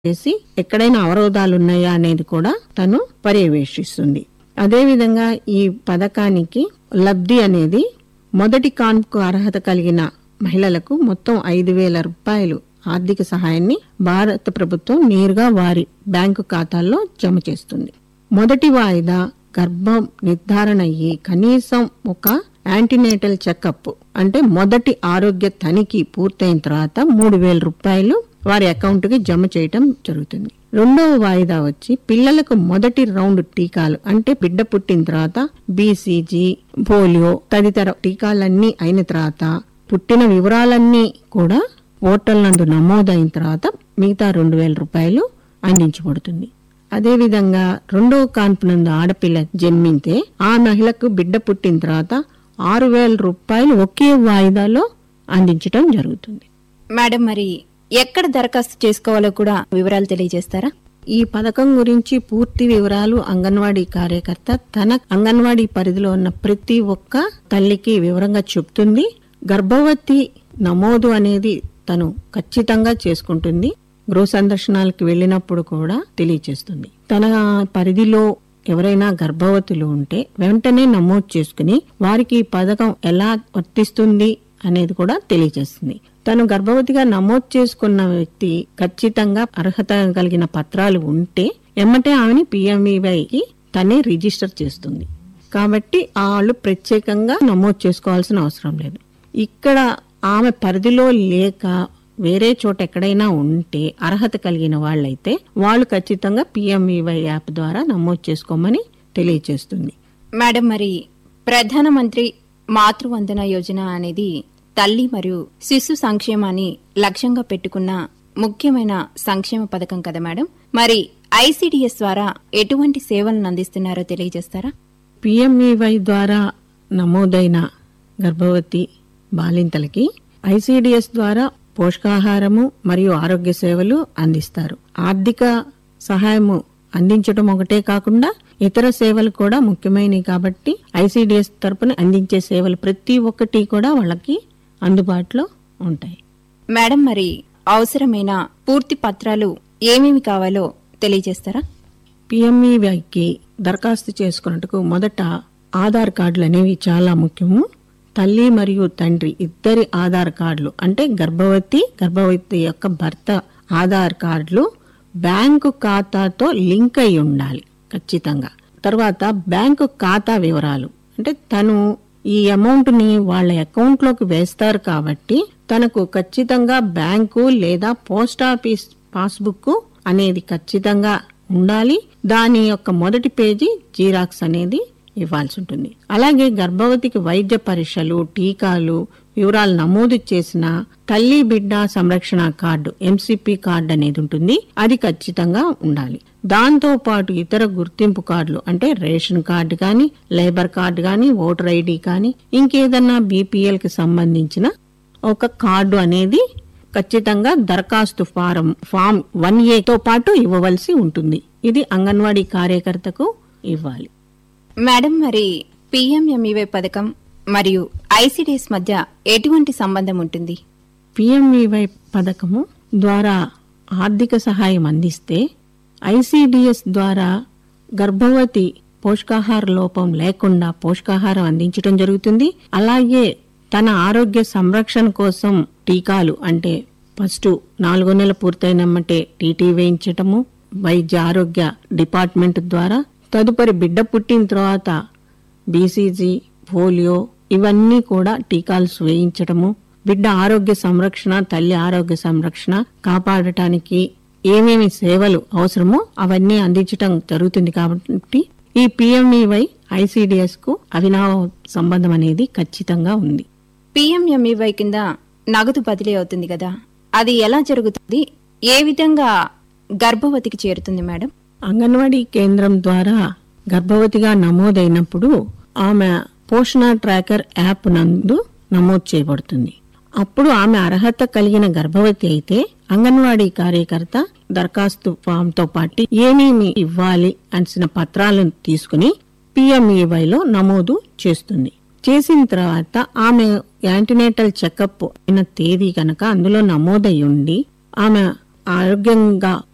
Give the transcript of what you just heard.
చేసి ఎక్కడైనా అవరోధాలు ఉన్నాయా అనేది కూడా తను పర్యవేక్షిస్తుంది అదేవిధంగా ఈ పథకానికి లబ్ధి అనేది మొదటి కాన్పుకు అర్హత కలిగిన మహిళలకు మొత్తం ఐదు వేల రూపాయలు ఆర్థిక సహాయాన్ని భారత ప్రభుత్వం నేరుగా వారి బ్యాంకు ఖాతాల్లో జమ చేస్తుంది మొదటి వాయిదా గర్భం నిర్ధారణ అయ్యి కనీసం ఒక యాంటీనేటల్ చెకప్ అంటే మొదటి ఆరోగ్య తనిఖీ పూర్తయిన తర్వాత మూడు వేల రూపాయలు వారి అకౌంట్ కి జమ చేయటం జరుగుతుంది రెండవ వాయిదా వచ్చి పిల్లలకు మొదటి రౌండ్ టీకాలు అంటే బిడ్డ పుట్టిన తర్వాత బీసీజీ పోలియో తదితర టీకాలన్నీ అయిన తర్వాత పుట్టిన వివరాలన్నీ కూడా పోర్టల్ నందు నమోదైన తర్వాత మిగతా రెండు వేల రూపాయలు అందించబడుతుంది అదేవిధంగా రెండవ కాన్పు నందు ఆడపిల్ల జన్మింతే ఆ మహిళకు బిడ్డ పుట్టిన తర్వాత ఆరు వేల రూపాయలు ఒకే వాయిదాలో అందించటం జరుగుతుంది మేడం మరి ఎక్కడ దరఖాస్తు చేసుకోవాలో కూడా వివరాలు తెలియజేస్తారా ఈ పథకం గురించి పూర్తి వివరాలు అంగన్వాడీ కార్యకర్త తన అంగన్వాడీ పరిధిలో ఉన్న ప్రతి ఒక్క తల్లికి వివరంగా చెప్తుంది గర్భవతి నమోదు అనేది తను ఖచ్చితంగా చేసుకుంటుంది గృహ సందర్శనాలకు వెళ్ళినప్పుడు కూడా తెలియచేస్తుంది తన పరిధిలో ఎవరైనా గర్భవతులు ఉంటే వెంటనే నమోదు చేసుకుని వారికి ఈ పథకం ఎలా వర్తిస్తుంది అనేది కూడా తెలియజేస్తుంది తను గర్భవతిగా నమోదు చేసుకున్న వ్యక్తి ఖచ్చితంగా అర్హత కలిగిన పత్రాలు ఉంటే ఎమ్మటే ఆమెని పిఎంఈవైకి తనే రిజిస్టర్ చేస్తుంది కాబట్టి వాళ్ళు ప్రత్యేకంగా నమోదు చేసుకోవాల్సిన అవసరం లేదు ఇక్కడ ఆమె పరిధిలో లేక వేరే చోట ఎక్కడైనా ఉంటే అర్హత కలిగిన వాళ్ళైతే వాళ్ళు ఖచ్చితంగా పిఎంఈవై యాప్ ద్వారా నమోదు చేసుకోమని తెలియజేస్తుంది మేడం మరి ప్రధానమంత్రి మాతృవందన యోజన అనేది తల్లి మరియు శిశు సంక్షేమాన్ని లక్ష్యంగా పెట్టుకున్న ముఖ్యమైన సంక్షేమ పథకం కదా మేడం మరి ఐసిడిఎస్ ద్వారా ఎటువంటి సేవలను అందిస్తున్నారో తెలియజేస్తారా పిఎంఈవై ద్వారా నమోదైన గర్భవతి బాలింతలకి ఐసిడిఎస్ ద్వారా పోషకాహారము మరియు ఆరోగ్య సేవలు అందిస్తారు ఆర్థిక సహాయము అందించడం ఒకటే కాకుండా ఇతర సేవలు కూడా ముఖ్యమైనవి కాబట్టి ఐసిడిఎస్ తరపున అందించే సేవలు ప్రతి ఒక్కటి కూడా వాళ్ళకి అందుబాటులో ఉంటాయి మేడం మరి అవసరమైన పూర్తి పత్రాలు ఏమేమి కావాలో తెలియజేస్తారా పిఎంఈవైకి దరఖాస్తు చేసుకున్నట్టుకు మొదట ఆధార్ కార్డులు అనేవి చాలా ముఖ్యము తల్లి మరియు తండ్రి ఇద్దరి ఆధార్ కార్డులు అంటే గర్భవతి గర్భవతి యొక్క భర్త ఆధార్ కార్డులు బ్యాంకు ఖాతాతో లింక్ అయి ఉండాలి ఖచ్చితంగా తర్వాత బ్యాంకు ఖాతా వివరాలు అంటే తను ఈ అమౌంట్ ని వాళ్ళ అకౌంట్ లోకి వేస్తారు కాబట్టి తనకు ఖచ్చితంగా బ్యాంకు లేదా పోస్ట్ ఆఫీస్ పాస్బుక్ అనేది ఖచ్చితంగా ఉండాలి దాని యొక్క మొదటి పేజీ జీరాక్స్ అనేది ఇవ్వాల్సి ఉంటుంది అలాగే గర్భవతికి వైద్య పరీక్షలు టీకాలు వివరాలు నమోదు చేసిన తల్లి బిడ్డ సంరక్షణ కార్డు ఎంసిపి కార్డు అనేది ఉంటుంది అది ఖచ్చితంగా ఉండాలి దాంతో పాటు ఇతర గుర్తింపు కార్డులు అంటే రేషన్ కార్డు కానీ లేబర్ కార్డు కానీ ఓటర్ ఐడి కానీ ఇంకేదన్నా బీపీఎల్ కి సంబంధించిన ఒక కార్డు అనేది ఖచ్చితంగా దరఖాస్తు ఫారం ఫామ్ వన్ తో పాటు ఇవ్వవలసి ఉంటుంది ఇది అంగన్వాడీ కార్యకర్తకు ఇవ్వాలి మేడం మరి పిఎంఎంఈవై పథకం మరియు ఐసిడిఎస్ మధ్య ఎటువంటి సంబంధం ఉంటుంది పిఎంఈవై పథకము ద్వారా ఆర్థిక సహాయం అందిస్తే ఐసిడిఎస్ ద్వారా గర్భవతి పోషకాహార లోపం లేకుండా పోషకాహారం అందించడం జరుగుతుంది అలాగే తన ఆరోగ్య సంరక్షణ కోసం టీకాలు అంటే ఫస్ట్ నాలుగో నెల పూర్తయినమ్మటే టీటీ వేయించటము వైద్య ఆరోగ్య డిపార్ట్మెంట్ ద్వారా తదుపరి బిడ్డ పుట్టిన తర్వాత బీసీజీ పోలియో ఇవన్నీ కూడా టీకాలు వేయించటము బిడ్డ ఆరోగ్య సంరక్షణ తల్లి ఆరోగ్య సంరక్షణ కాపాడటానికి ఏమేమి సేవలు అవసరమో అవన్నీ అందించటం జరుగుతుంది కాబట్టి ఈ పిఎంఈవై ఐసిడిఎస్ కు అవినావ సంబంధం అనేది ఖచ్చితంగా ఉంది పిఎంఎంఈవై కింద నగదు బదిలీ అవుతుంది కదా అది ఎలా జరుగుతుంది ఏ విధంగా గర్భవతికి చేరుతుంది మేడం అంగన్వాడీ కేంద్రం ద్వారా గర్భవతిగా నమోదైనప్పుడు ఆమె పోషణ ట్రాకర్ యాప్ నందు నమోదు చేయబడుతుంది అప్పుడు ఆమె అర్హత కలిగిన గర్భవతి అయితే అంగన్వాడీ కార్యకర్త దరఖాస్తు ఫామ్ తో పాటు ఏమేమి ఇవ్వాలి అనిసిన పత్రాలను తీసుకుని పిఎంఈవైలో నమోదు చేస్తుంది చేసిన తర్వాత ఆమె యాంటీనేటల్ చెకప్ అయిన తేదీ కనుక అందులో నమోదై ఉండి ఆమె ఆరోగ్యంగా